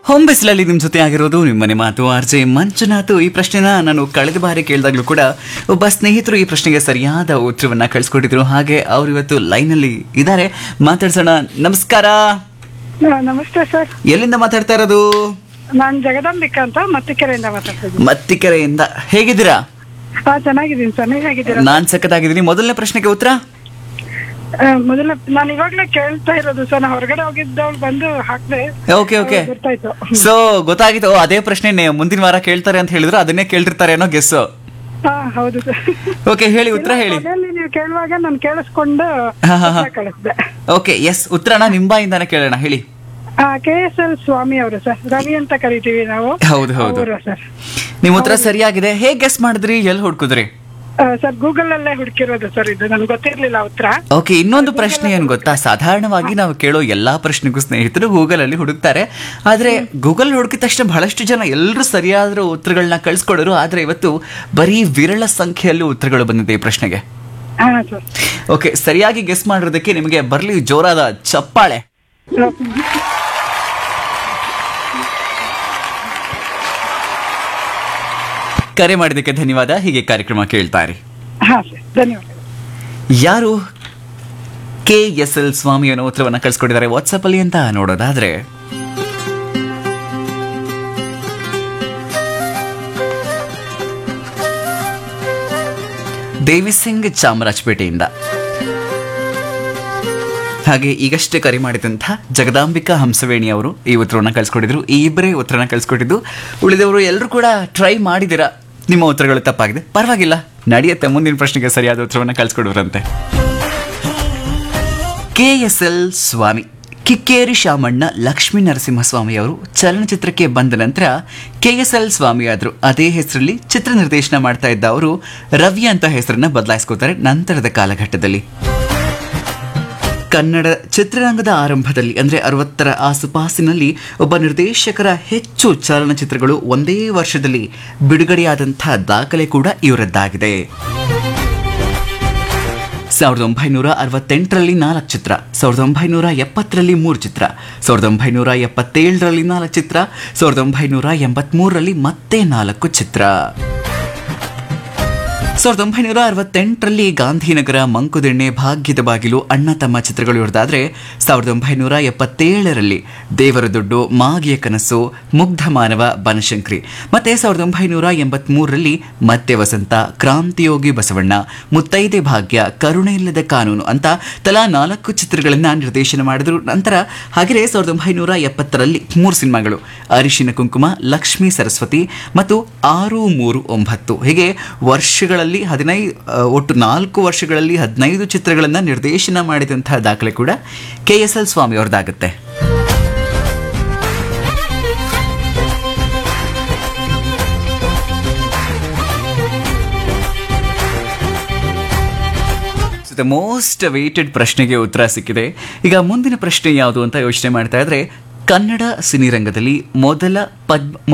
ಹೊಂಬಿಸಿಲಲ್ಲಿ ನಿಮ್ಮ ಜೊತೆ ಆಗಿರೋದು ನಿಮ್ಮನೆ ಮಾತು ಆರ್ ಜೆ ಮಂಜುನಾಥ್ ಈ ಪ್ರಶ್ನೆನ ನಾನು ಕಳೆದ ಬಾರಿ ಕೇಳಿದಾಗಲೂ ಕೂಡ ಒಬ್ಬ ಸ್ನೇಹಿತರು ಈ ಪ್ರಶ್ನೆಗೆ ಸರಿಯಾದ ಉತ್ತರವನ್ನ ಕಳಿಸ್ಕೊಟ್ಟಿದ್ರು ಹಾಗೆ ಅವ್ರು ಇವತ್ತು ಲೈನಲ್ಲಿ ಇದ್ದಾರೆ ಮಾತಾಡ್ಸೋಣ ನಮಸ್ಕಾರ ಆ, ನಮಸ್ತೆ ಸರ್ ಎಲ್ಲಿಂದ ಮಾತಾಡ್ತಾ ಇರೋದು ನಾನ್ ಜಗದಾಂಬಿಕಾ ಅಂತ ಮತ್ತಿಕೆರೆಯಿಂದ ಮಾತಾಡ್ತಿದ್ದೀನಿ ಮತ್ತಿಕೆರೆಯಿಂದ ಹೇಗಿದ್ದೀರಾ ಹಾ ಚೆನ್ನಾಗಿದ್ದೀನಿ ಸರ್ ನೀವ್ ಹೇಗಿದ್ದೀರಾ ನಾನ್ ಸಖತ್ತಾಗಿದ್ದೀನಿ ಮೊದಲನೇ ಪ್ರಶ್ನೆಗೆ ಉತ್ತರ ಆ, ಮೊದಲ ನಾನು ಇವಾಗ್ಲೇ ಕೇಳ್ತಾ ಇರೋದು ಸರ್ ನಾ ಹೊರಗಡೆ ಹೋಗಿದ್ದವಳು ಬಂದು ಹಾಕ್ದೆ ಓಕೆ ಓಕೆ ಗೊತ್ತಾಯ್ತು ಸೊ ಗೊತ್ತಾಗಿತ್ತು ಓ, ಅದೇ ಪ್ರಶ್ನೆ ಮುಂದಿನ ವಾರ ಕೇಳ್ತಾರೆ ಅಂತ ಹೇಳಿದ್ರು ಅದನ್ನೇ ಕೇಳ್ತಿರ್ತಾರೆ ಅನ್ನೋ ಗೆಸ್ಸು ಹಾ ಹೌದು ಸರ್ ಓಕೆ ಹೇಳಿ ಉತ್ತರ ಹೇಳಿ ಮನೆಯಲ್ಲಿ ನೀವು ಕೇಳುವಾಗ ನಾನು ಕೇಳಿಸ್ಕೊಂಡು ಹಾ, ಹಾ, ಹಾ. ಉತ್ತರ ಕಳಿಸ್ದೆ ಓಕೆ ಎಸ್ ಉತ್ತರನ ನಿಂಬಾಯಿಂದಾನೆ ಕೇಳೋಣ ಹೇಳಿ ಕೆ ಎಸ್ ಎಲ್ ಸ್ವಾಮಿ ಅವರು ಸರ್ ರವಿ ಅಂತ ಕರಿತೀವಿ ನಾವು ಹೌದು ಹೌದು ಅವರು ಸರ್ ನಿಮ್ ಉತ್ತರ ಸರಿಯಾಗಿದೆ ಹೇಗ್ ಗೆಸ್ ಮಾಡಿದ್ರಿ ಎಲ್ಲಿ ಹುಡ್ಕುದ್ರಿ ಆ, ಸರ್ ಗೂಗಲ್ ಅಲ್ಲೇ ಹುಡುಕಿರೋದು ಸರ್ ಇದು ನನ್ಗೆ ಗೊತ್ತಿರ್ಲಿಲ್ಲ ಉತ್ತರ ಓಕೆ ಇನ್ನೊಂದು ಪ್ರಶ್ನೆ ಏನ್ ಗೊತ್ತಾ ಸಾಧಾರಣವಾಗಿ ನಾವು ಕೇಳೋ ಎಲ್ಲಾ ಪ್ರಶ್ನೆಗೂ ಸ್ನೇಹಿತರು ಗೂಗಲ್ ಅಲ್ಲಿ ಹುಡುಕ್ತಾರೆ ಆದ್ರೆ ಗೂಗಲ್ ಹುಡುಕಿದ ತಕ್ಷಣ ಬಹಳಷ್ಟು ಜನ ಎಲ್ಲರೂ ಸರಿಯಾದ ಉತ್ತರಗಳನ್ನ ಕಳ್ಸ್ಕೊಡೋರು ಆದ್ರೆ ಇವತ್ತು ಬರೀ ವಿರಳ ಸಂಖ್ಯೆಯಲ್ಲಿ ಉತ್ತರಗಳು ಬಂದಿದೆ ಈ ಪ್ರಶ್ನೆಗೆ ಹಾ ಸರ್ ಓಕೆ ಸರಿಯಾಗಿ ಗೆಸ್ ಮಾಡಿರೋದಕ್ಕೆ ನಿಮಗೆ ಬರ್ಲಿ ಜೋರಾದ ಚಪ್ಪಾಳೆ ಕರೆ ಮಾಡಿದ್ದಕ್ಕೆ ಧನ್ಯವಾದ ಹೀಗೆ ಕಾರ್ಯಕ್ರಮ ಕೇಳ್ತಾರೆ ಹಾ ಸರ್ ಧನ್ಯವಾದ ಯಾರು ಕೆ ಎಸ್ ಎಲ್ ಸ್ವಾಮಿ ಅನ್ನೋ ಉತ್ತರವನ್ನ ಕಳ್ಸಿಕೊಟ್ಟಿದ್ದಾರೆ ವಾಟ್ಸಪ್ ಅಲ್ಲಿ ಅಂತ ನೋಡೋದಾದ್ರೆ ದೇವಿ ಸಿಂಗ್ ಚಾಮರಾಜಪೇಟೆಯಿಂದ ಹಾಗೆ ಈಗಷ್ಟೇ ಕರೆ ಮಾಡಿದಂಥ ಜಗದಾಂಬಿಕಾ ಹಂಸವೇಣಿ ಅವರು ಈ ಉತ್ತರವನ್ನ ಕಳ್ಸಿಕೊಟ್ಟಿದ್ರು ಈ ಇಬ್ಬರೇ ಉತ್ತರನ ಕಳ್ಸಿಕೊಟ್ಟಿದ್ದು ಉಳಿದವರು ಎಲ್ಲರೂ ಕೂಡ ಟ್ರೈ ಮಾಡಿದಿರ ನಿಮ್ಮ ಉತ್ತರಗಳು ತಪ್ಪಾಗಿದೆ ಪರವಾಗಿಲ್ಲ ನಡೆಯುತ್ತೆ ಮುಂದಿನ ಪ್ರಶ್ನೆಗೆ ಸರಿಯಾದ ಉತ್ತರವನ್ನ ಕಳ್ಸಿಕೊಡುವರಂತೆ K S L Swamy Kikkeri Shamanna Lakshmi Narasimhaswamy ಅವರು ಚಲನಚಿತ್ರಕ್ಕೆ ಬಂದ ನಂತರ ಕೆ ಎಸ್ ಎಲ್ ಸ್ವಾಮಿ ಆದರು ಅದೇ ಹೆಸರಲ್ಲಿ ಚಿತ್ರ ನಿರ್ದೇಶನ ಮಾಡ್ತಾ ಇದ್ದ ಅವರು ರವಿ ಅಂತ ಹೆಸರನ್ನ ಬದಲಾಯಿಸ್ಕೋತಾರೆ ನಂತರದ ಕಾಲಘಟ್ಟದಲ್ಲಿ ಕನ್ನಡ ಚಿತ್ರರಂಗದ ಆರಂಭದಲ್ಲಿ ಅಂದರೆ ಅರವತ್ತರ ಆಸುಪಾಸಿನಲ್ಲಿ ಒಬ್ಬ ನಿರ್ದೇಶಕರ ಹೆಚ್ಚು ಚಲನಚಿತ್ರಗಳು ಒಂದೇ ವರ್ಷದಲ್ಲಿ ಬಿಡುಗಡೆಯಾದಂಥ ದಾಖಲೆ ಕೂಡ ಇವರದ್ದಾಗಿದೆ ಸಾವಿರದ ಒಂಬೈನೂರ ಅರವತ್ತೆಂಟರಲ್ಲಿ ನಾಲ್ಕು ಚಿತ್ರ ಸಾವಿರದ ಒಂಬೈನೂರ ಎಪ್ಪತ್ತರಲ್ಲಿ ಮೂರು ಚಿತ್ರ ಸಾವಿರದ ಒಂಬೈನೂರ ಎಪ್ಪತ್ತೇಳರಲ್ಲಿ ನಾಲ್ಕು ಚಿತ್ರ ಸಾವಿರದ ಒಂಬೈನೂರ ಎಂಬತ್ಮೂರರಲ್ಲಿ ಮತ್ತೆ ನಾಲ್ಕು ಚಿತ್ರ ಸಾವಿರದ ಒಂಬೈನೂರ ಅರವತ್ತೆಂಟರಲ್ಲಿ ಗಾಂಧಿನಗರ ಮಂಕುದಿಣ್ಣೆ ಭಾಗ್ಯದ ಬಾಗಿಲು ಅಣ್ಣ ತಮ್ಮ ಚಿತ್ರಗಳು ಇರೋದಾದ್ರೆ ಸಾವಿರದ ಒಂಬೈನೂರ ಎಪ್ಪತ್ತೇಳರಲ್ಲಿ ದೇವರ ದುಡ್ಡು ಮಾಗಿಯ ಕನಸು ಮುಗ್ಧ ಮಾನವ ಬನಶಂಕರಿ ಮತ್ತೆ ಸಾವಿರದ ಒಂಬೈನೂರ ಎಂಬತ್ಮೂರರಲ್ಲಿ ಮತ್ತೆ ವಸಂತ ಕ್ರಾಂತಿಯೋಗಿ ಬಸವಣ್ಣ ಮುತ್ತೈದೆ ಭಾಗ್ಯ ಕರುಣೆ ಇಲ್ಲದ ಕಾನೂನು ಅಂತ ತಲಾ ನಾಲ್ಕು ಚಿತ್ರಗಳನ್ನ ನಿರ್ದೇಶನ ಮಾಡಿದ್ರು ನಂತರ ಹಾಗೆಯೇ ಸಾವಿರದ ಒಂಬೈನೂರ ಎಪ್ಪತ್ತರಲ್ಲಿ ಮೂರು ಸಿನಿಮಾಗಳು ಅರಿಶಿನ ಕುಂಕುಮ ಲಕ್ಷ್ಮೀ ಸರಸ್ವತಿ ಮತ್ತು ಆರು ಮೂರು ಒಂಬತ್ತು ಹೀಗೆ ವರ್ಷಗಳಲ್ಲಿ ಹದಿನೈದು ಒಟ್ಟು ನಾಲ್ಕು ವರ್ಷಗಳಲ್ಲಿ ಹದಿನೈದು ಚಿತ್ರಗಳನ್ನು ನಿರ್ದೇಶನ ಮಾಡಿದಂತಹ ದಾಖಲೆ ಕೂಡ ಕೆ ಎಸ್ ಎಲ್ ಸ್ವಾಮಿ ಅವ್ರದ್ದಾಗುತ್ತೆ ದ ಮೋಸ್ಟ್ ವೇಟೆಡ್ ಪ್ರಶ್ನೆಗೆ ಉತ್ತರ ಸಿಕ್ಕಿದೆ ಈಗ ಮುಂದಿನ ಪ್ರಶ್ನೆ ಯಾವುದು ಅಂತ ಯೋಚನೆ ಮಾಡ್ತಾ ಇದ್ರೆ ಕನ್ನಡ ಸಿನಿರಂಗದಲ್ಲಿ ಮೊದಲ ಪದ್ಮ